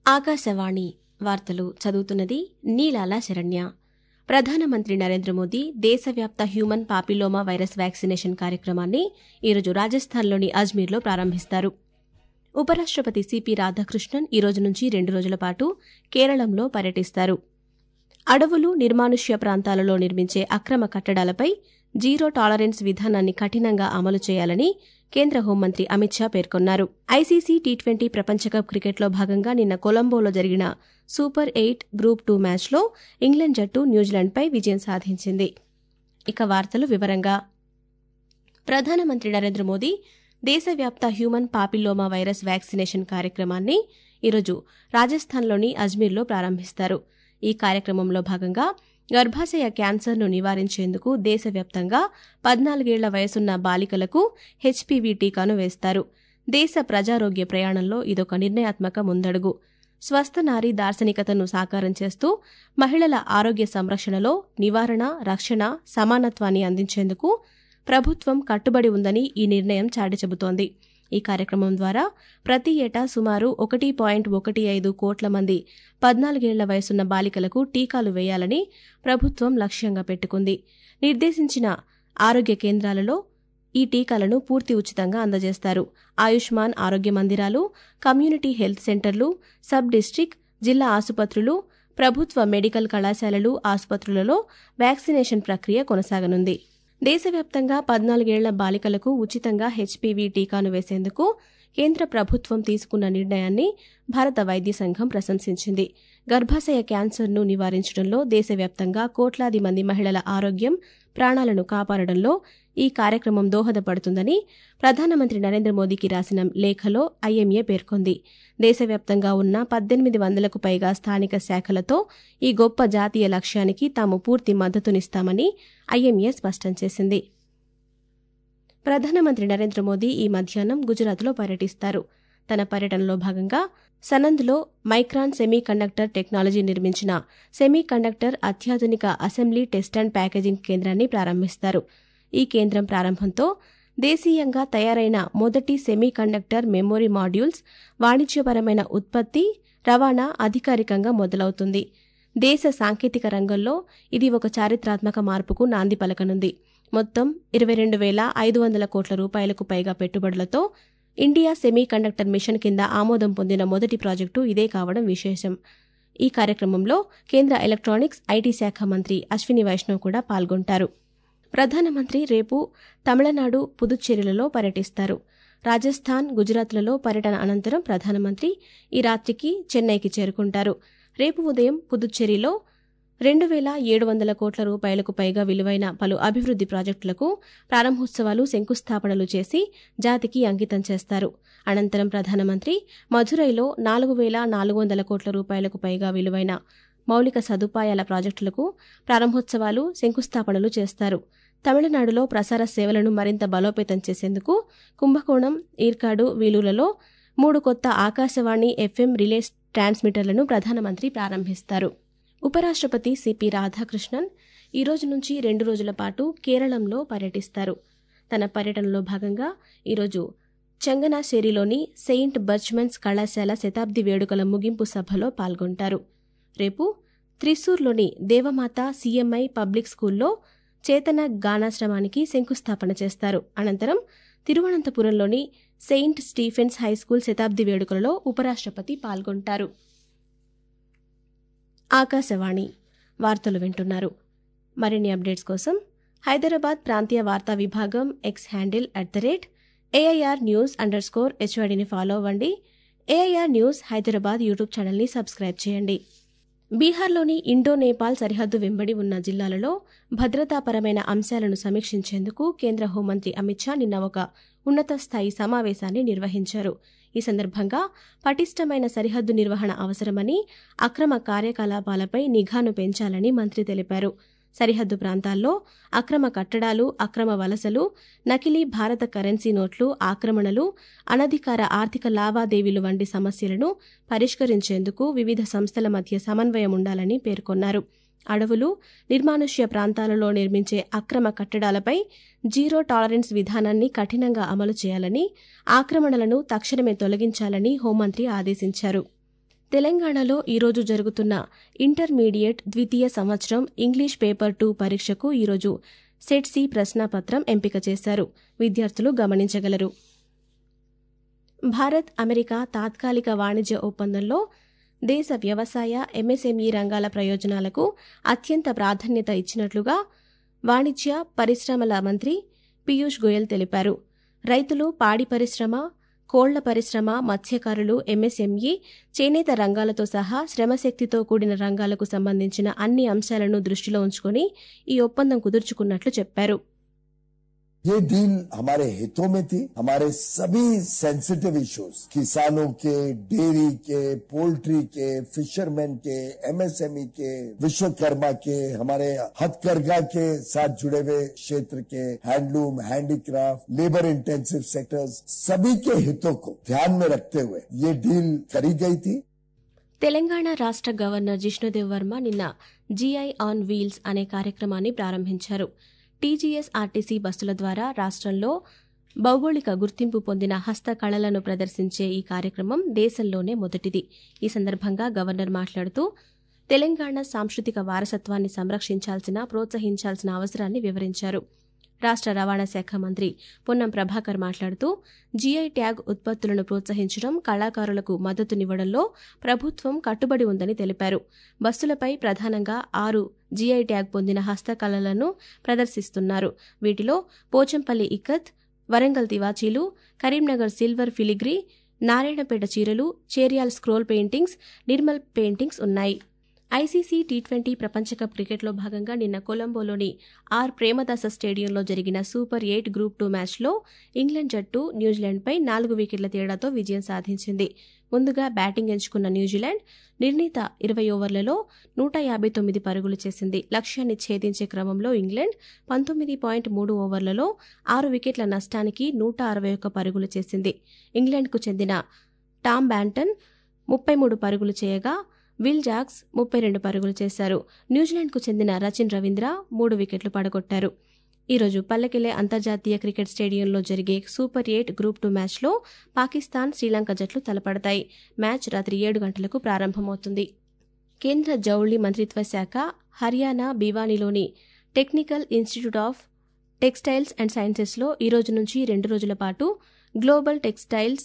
ఆకాశవాణి వార్తలు చదువుతున్నది నీలాల శరణ్య ప్రధానమంత్రి నరేంద్ర మోదీ దేశవ్యాప్త హ్యూమన్ పాపిలోమా వైరస్ వ్యాక్సినేషన్ కార్యక్రమాన్ని ఈరోజు రాజస్థాన్లోని అజ్మీర్లో ప్రారంభిస్తారు ఉపరాష్టపతి సిపి రాధాకృష్ణన్ ఈ రోజు నుంచి రెండు రోజుల పాటు కేరళంలో పర్యటిస్తారు అడవులు నిర్మానుష్య ప్రాంతాలలో నిర్మించే అక్రమ కట్టడాలపై జీరో టాలరెన్స్ విధానాన్ని కఠినంగా అమలు చేయాలని కేంద్ర హోంమంత్రి అమిత్ షా పేర్కొన్నారు ఐసీసీ టీ ట్వంటీ ప్రపంచకప్ క్రికెట్లో భాగంగా నిన్న కొలంబోలో జరిగిన సూపర్ ఎయిట్ గ్రూప్ టూ మ్యాచ్లో ఇంగ్లాండ్ జట్టు న్యూజిలాండ్పై విజయం సాధించింది ఇక వార్తలు వివరంగా ప్రధానమంత్రి నరేంద్ర మోదీ దేశవ్యాప్త హ్యూమన్ పాపిల్లోమా వైరస్ వ్యాక్సినేషన్ కార్యక్రమాన్ని ఈరోజు రాజస్థాన్లోని అజ్మీర్లో ప్రారంభిస్తారు ఈ కార్యక్రమంలో భాగంగా గర్భాశయ క్యాన్సర్ను నివారించేందుకు దేశవ్యాప్తంగా పద్నాలుగేళ్ల వయసున్న బాలికలకు హెచ్పీవీ టీకాను వేస్తారు దేశ ప్రజారోగ్య ప్రయాణంలో ఇదొక నిర్ణయాత్మక ముందడుగు స్వస్థ నారీ దార్శనికతను సాకారం చేస్తూ మహిళల ఆరోగ్య సంరక్షణలో నివారణ రక్షణ సమానత్వాన్ని అందించేందుకు ప్రభుత్వం కట్టుబడి ఉందని ఈ నిర్ణయం చాటి చెబుతోంది ఈ కార్యక్రమం ద్వారా ప్రతి ఏటా సుమారు ఒకటి పాయింట్ ఒకటి ఐదు కోట్ల మంది పద్నాలుగేళ్ల వయసున్న బాలికలకు టీకాలు వేయాలని ప్రభుత్వం లక్ష్యంగా పెట్టుకుంది నిర్దేశించిన ఆరోగ్య కేంద్రాలలో ఈ టీకాలను పూర్తి ఉచితంగా అందజేస్తారు ఆయుష్మాన్ ఆరోగ్య మందిరాలు కమ్యూనిటీ హెల్త్ సెంటర్లు సబ్ డిస్టిక్ జిల్లా ఆసుపత్రులు ప్రభుత్వ మెడికల్ కళాశాలలు ఆసుపత్రులలో వ్యాక్సినేషన్ ప్రక్రియ కొనసాగనుంది దేశవ్యాప్తంగా పద్నాలుగేళ్ల బాలికలకు ఉచితంగా హెచ్పీవీ టీకాను వేసేందుకు కేంద్ర ప్రభుత్వం తీసుకున్న నిర్ణయాన్ని భారత వైద్య సంఘం ప్రశంసించింది గర్భాశయ క్యాన్సర్ను నివారించడంలో దేశవ్యాప్తంగా కోట్లాది మంది మహిళల ఆరోగ్యం ప్రాణాలను కాపాడడంలో ఈ కార్యక్రమం దోహదపడుతుందని ప్రధానమంత్రి నరేంద్ర మోదీకి రాసిన లేఖలో ఐఎంఏ పేర్కొంది దేశవ్యాప్తంగా ఉన్న పద్దెనిమిది వందలకు పైగా స్థానిక శాఖలతో ఈ గొప్ప జాతీయ లక్ష్యానికి తాము పూర్తి మద్దతునిస్తామని ఐఎంఏ స్పష్టం చేసింది ప్రధానమంత్రి నరేంద్ర మోదీ ఈ మధ్యాహ్నం గుజరాత్లో పర్యటిస్తారు తన పర్యటనలో భాగంగా సనంద్లో మైక్రాన్ సెమీ కండక్టర్ టెక్నాలజీ నిర్మించిన సెమీ కండక్టర్ అత్యాధునిక అసెంబ్లీ టెస్ట్ అండ్ ప్యాకేజింగ్ కేంద్రాన్ని ప్రారంభిస్తారు ఈ కేంద్రం ప్రారంభంతో దేశీయంగా తయారైన మొదటి సెమీ కండక్టర్ మెమోరీ మాడ్యూల్స్ వాణిజ్యపరమైన ఉత్పత్తి రవాణా అధికారికంగా మొదలవుతుంది దేశ సాంకేతిక రంగంలో ఇది ఒక చారిత్రాత్మక మార్పుకు నాంది పలకనుంది మొత్తం ఇరవై రెండు వేల ఐదు వందల కోట్ల రూపాయలకు పైగా పెట్టుబడులతో ఇండియా సెమీ కండక్టర్ మిషన్ కింద ఆమోదం పొందిన మొదటి ప్రాజెక్టు ఇదే కావడం విశేషం ఈ కార్యక్రమంలో కేంద్ర ఎలక్ట్రానిక్స్ ఐటీ శాఖ మంత్రి అశ్విని వైష్ణవ్ కూడా పాల్గొంటారు ప్రధానమంత్రి రేపు తమిళనాడు పుదుచ్చేరిలలో పర్యటిస్తారు రాజస్థాన్ గుజరాత్లలో పర్యటన అనంతరం ప్రధానమంత్రి ఈ రాత్రికి చెన్నైకి చేరుకుంటారు రేపు ఉదయం పుదుచ్చేరిలో రెండు వేల ఏడు వందల కోట్ల రూపాయలకు పైగా విలువైన పలు అభివృద్ది ప్రాజెక్టులకు ప్రారంభోత్సవాలు శంకుస్థాపనలు చేసి జాతికి అంకితం చేస్తారు అనంతరం ప్రధానమంత్రి మధురైలో నాలుగు వేల నాలుగు వందల కోట్ల రూపాయలకు పైగా విలువైన మౌలిక సదుపాయాల ప్రాజెక్టులకు ప్రారంభోత్సవాలు శంకుస్థాపనలు చేస్తారు తమిళనాడులో ప్రసార సేవలను మరింత బలోపేతం చేసేందుకు కుంభకోణం ఈర్కాడు వీలులలో మూడు కొత్త ఆకాశవాణి ఎఫ్ఎం రిలే ట్రాన్స్మిటర్లను ప్రధానమంత్రి ప్రారంభిస్తారు ఉపరాష్టపతి సిపి రాధాకృష్ణన్ ఈ రోజు నుంచి రెండు రోజుల పాటు కేరళంలో పర్యటిస్తారు తన పర్యటనలో భాగంగా ఈరోజు చంగనాశేరిలోని సెయింట్ బర్చ్మన్స్ కళాశాల శతాబ్ది వేడుకల ముగింపు సభలో పాల్గొంటారు రేపు త్రిశూర్లోని దేవమాత సీఎంఐ పబ్లిక్ స్కూల్లో చేతన గానాశ్రమానికి శంకుస్థాపన చేస్తారు అనంతరం తిరువనంతపురంలోని సెయింట్ స్టీఫెన్స్ హైస్కూల్ శతాబ్ది వేడుకలలో ఉపరాష్టపతి పాల్గొంటారు ఆకాశవాణి వార్తలు వింటున్నారు మరిన్ని అప్డేట్స్ కోసం హైదరాబాద్ ప్రాంతీయ వార్తా విభాగం X handle at the rate AIR news underscore హెచ్వైడిని ఫాలో అవ్వండి ఏఐఆర్ న్యూస్ హైదరాబాద్ యూట్యూబ్ ఛానల్ని సబ్స్క్రైబ్ చేయండి బీహార్లోని ఇండో నేపాల్ సరిహద్దు వెంబడి ఉన్న జిల్లాలలో భద్రతాపరమైన అంశాలను సమీక్షించేందుకు కేంద్ర హోంమంత్రి అమిత్ షా నిన్న ఒక ఉన్నత స్థాయి సమావేశాన్ని నిర్వహించారు ఈ సందర్భంగా పటిష్టమైన సరిహద్దు నిర్వహణ అవసరమని అక్రమ కార్యకలాపాలపై నిఘాను పెంచాలని మంత్రి తెలిపారు సరిహద్దు ప్రాంతాల్లో అక్రమ కట్టడాలు అక్రమ వలసలు నకిలీ భారత కరెన్సీ నోట్లు ఆక్రమణలు అనధికార ఆర్థిక లావాదేవీలు వంటి సమస్యలను పరిష్కరించేందుకు వివిధ సంస్థల మధ్య సమన్వయం ఉండాలని పేర్కొన్నారు అడవులు నిర్మానుష్య ప్రాంతాలలో నిర్మించే అక్రమ కట్టడాలపై జీరో టాలరెన్స్ విధానాన్ని కఠినంగా అమలు చేయాలని ఆక్రమణలను తక్షణమే తొలగించాలని హోంమంత్రి ఆదేశించారు తెలంగాణలో ఈరోజు జరుగుతున్న ఇంటర్మీడియట్ ద్వితీయ సంవత్సరం ఇంగ్లీష్ పేపర్ టూ పరీక్షకు ఈరోజు సెట్ సి ప్రశ్నాపత్రం ఎంపిక చేశారు విద్యార్థులు గమనించగలరు భారత్ అమెరికా తాత్కాలిక వాణిజ్య ఒప్పందంలో దేశ వ్యవసాయ ఎంఎస్ఎంఈ రంగాల ప్రయోజనాలకు అత్యంత ప్రాధాన్యత ఇచ్చినట్లుగా వాణిజ్య పరిశ్రమల మంత్రి పీయూష్ గోయల్ తెలిపారు రైతులు పాడి పరిశ్రమ కోళ్ల పరిశ్రమ మత్స్యకారులు ఎంఎస్ఎంఈ చేనేత రంగాలతో సహా శ్రమశక్తితో కూడిన రంగాలకు సంబంధించిన అన్ని అంశాలను దృష్టిలో ఉంచుకొని ఈ ఒప్పందం కుదుర్చుకున్నట్లు చెప్పారు ये डील हमारे हितों में थी हमारे सभी सेंसिटिव इश्यूज किसानों के डेयरी के पोल्ट्री के फिशरमैन के एमएसएमई के विश्वकर्मा के हमारे हथकरघा के साथ जुड़े हुए क्षेत्र के handloom handicraft labour intensive sectors सभी के हितों को ध्यान में रखते हुए ये डील करी गई थी తెలంగాణ రాష్ట్ర గవర్నర్ జిష్ణుదేవ్ వర్మ నిన్న జీఐ ఆన్ వీల్స్ అనే కార్యక్రమాన్ని ప్రారంభించారు టీజీఎస్ ఆర్టీసీ బస్సుల ద్వారా రాష్ట్రంలో భౌగోళిక గుర్తింపు పొందిన హస్తకళలను ప్రదర్శించే ఈ కార్యక్రమం దేశంలోనే మొదటిది ఈ సందర్భంగా గవర్నర్ మాట్లాడుతూ తెలంగాణ సాంస్కృతిక వారసత్వాన్ని సంరక్షించాల్సిన ప్రోత్సహించాల్సిన అవసరాన్ని వివరించారు రాష్ట్ర రవాణా శాఖ మంత్రి పొన్నం ప్రభాకర్ మాట్లాడుతూ జీఐ ట్యాగ్ ఉత్పత్తులను ప్రోత్సహించడం కళాకారులకు మద్దతునివ్వడంలో ప్రభుత్వం కట్టుబడి ఉందని తెలిపారు బస్సులపై ప్రధానంగా ఆరు జీఐ ట్యాగ్ పొందిన హస్తకళలను ప్రదర్శిస్తున్నారు వీటిలో పోచంపల్లి ఇక్కత్ వరంగల్ తివాచీలు కరీంనగర్ సిల్వర్ ఫిలిగ్రీ నారాయణపేట చీరలు Cheriyal scroll paintings Nirmal paintings ఉన్నాయి ఐసీసీ టీ ట్వంటీ ప్రపంచకప్ క్రికెట్లో భాగంగా నిన్న కొలంబోలోని ఆర్ ప్రేమదాస స్టేడియంలో జరిగిన సూపర్ ఎయిట్ గ్రూప్ టూ మ్యాచ్లో ఇంగ్లాండ్ జట్టు న్యూజిలాండ్పై నాలుగు వికెట్ల తేడాతో విజయం సాధించింది ముందుగా బ్యాటింగ్ ఎంచుకున్న న్యూజిలాండ్ నిర్ణీత ఇరవై ఓవర్లలో నూట యాభై తొమ్మిది పరుగులు చేసింది లక్ష్యాన్ని ఛేదించే క్రమంలో ఇంగ్లాండ్ పంతొమ్మిది పాయింట్ మూడు ఓవర్లలో ఆరు వికెట్ల నష్టానికి నూట అరవై ఒక్క పరుగులు చేసింది ఇంగ్లాండ్కు చెందిన టామ్ బ్యాంటన్ ముప్పై మూడు పరుగులు చేయగా విల్ జాక్స్ ముప్పై రెండు పరుగులు చేశారు న్యూజిలాండ్కు చెందిన రచిన్ రవీంద్ర మూడు వికెట్లు పడగొట్టారు ఈరోజు పల్లెకెలే అంతర్జాతీయ క్రికెట్ స్టేడియంలో జరిగే సూపర్ ఎయిట్ గ్రూప్ టూ మ్యాచ్లో పాకిస్తాన్ శ్రీలంక జట్లు తలపడతాయి మ్యాచ్ రాత్రి ఏడు గంటలకు ప్రారంభమవుతుంది కేంద్ర జౌళి మంత్రిత్వ శాఖ హర్యానా భివానీలోని technical institute of textiles and సైన్సెస్లో ఈ రోజు నుంచి రెండు రోజుల పాటు గ్లోబల్ టెక్స్టైల్స్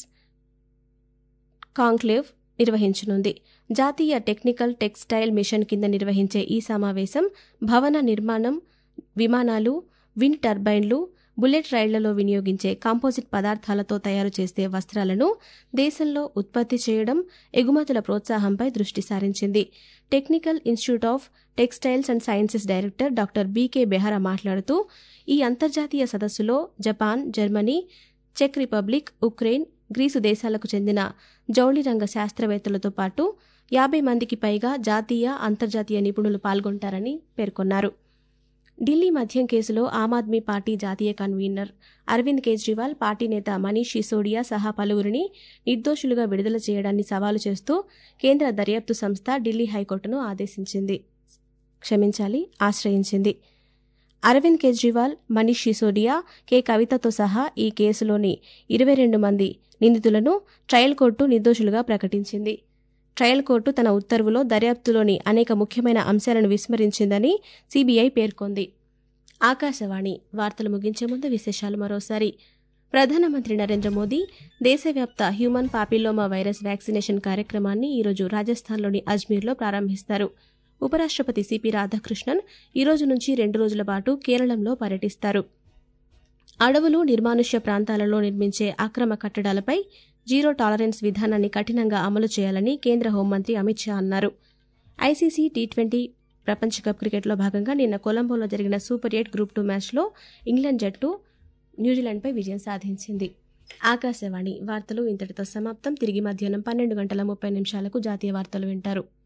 కాంక్లేవ్ నిర్వహించనుంది జాతీయ టెక్నికల్ టెక్స్టైల్ మిషన్ కింద నిర్వహించే ఈ సమావేశం భవన నిర్మాణం విమానాలు విండ్ టర్బైన్లు బుల్లెట్ రైళ్లలో వినియోగించే కాంపోజిట్ పదార్థాలతో తయారు చేసే వస్త్రాలను దేశంలో ఉత్పత్తి చేయడం ఎగుమతుల ప్రోత్సాహంపై దృష్టి సారించింది technical institute of textiles and sciences director doctor BK Behera మాట్లాడుతూ ఈ అంతర్జాతీయ సదస్సులో జపాన్ జర్మనీ చెక్ రిపబ్లిక్ ఉక్రెయిన్ గ్రీసు దేశాలకు చెందిన జౌళి రంగ శాస్త్రవేత్తలతో పాటు యాభై మందికి పైగా జాతీయ అంతర్జాతీయ నిపుణులు పాల్గొంటారని పేర్కొన్నారు ఢిల్లీ మద్యం కేసులో ఆమ్ ఆద్మీ పార్టీ జాతీయ కన్వీనర్ అరవింద్ కేజ్రీవాల్ పార్టీ నేత మనీష్ సిసోడియా సహా పలువురిని నిర్దోషులుగా విడుదల చేయడాన్ని సవాలు చేస్తూ కేంద్ర దర్యాప్తు సంస్థ ఢిల్లీ హైకోర్టును ఆదేశించింది క్షమించాలి ఆశ్రయించింది అరవింద్ కేజ్రీవాల్ మనీష్ సిసోడియా కె కవితతో సహా ఈ కేసులోని ఇరవై రెండు మంది నిందితులను ట్రయల్ కోర్టు నిర్దోషులుగా ప్రకటించింది ట్రయల్ కోర్టు తన ఉత్తర్వులో దర్యాప్తులోని అనేక ముఖ్యమైన అంశాలను విస్మరించిందని సీబీఐ పేర్కొంది ఆకాశవాణి వార్తలు ముగించే ముందు విశేషాలు మరోసారి ప్రధానమంత్రి నరేంద్ర మోదీ దేశవ్యాప్త హ్యూమన్ పాపిల్లోమా వైరస్ వ్యాక్సినేషన్ కార్యక్రమాన్ని ఈరోజు రాజస్థాన్లోని అజ్మీర్లో ప్రారంభిస్తారు ఉపరాష్ట్రపతి సిపి రాధాకృష్ణన్ ఈ రోజు నుంచి రెండు రోజుల పాటు కేరళంలో పర్యటిస్తారు అడవులు నిర్మానుష్య ప్రాంతాలలో నిర్మించే అక్రమ కట్టడాలపై జీరో టాలరెన్స్ విధానాన్ని కఠినంగా అమలు చేయాలని కేంద్ర హోంమంత్రి అమిత్ షా అన్నారు ఐసీసీ టీ ట్వంటీ ప్రపంచ కప్ క్రికెట్లో భాగంగా నిన్న కొలంబోలో జరిగిన సూపర్ ఎయిట్ గ్రూప్ టూ మ్యాచ్లో ఇంగ్లాండ్ జట్టు న్యూజిలాండ్పై విజయం సాధించింది ఆకాశవాణి వార్తలు ఇంతటితో సమాప్తం తిరిగి మధ్యాహ్నం పన్నెండు గంటల ముప్పై నిమిషాలకు జాతీయ వార్తలు వింటారు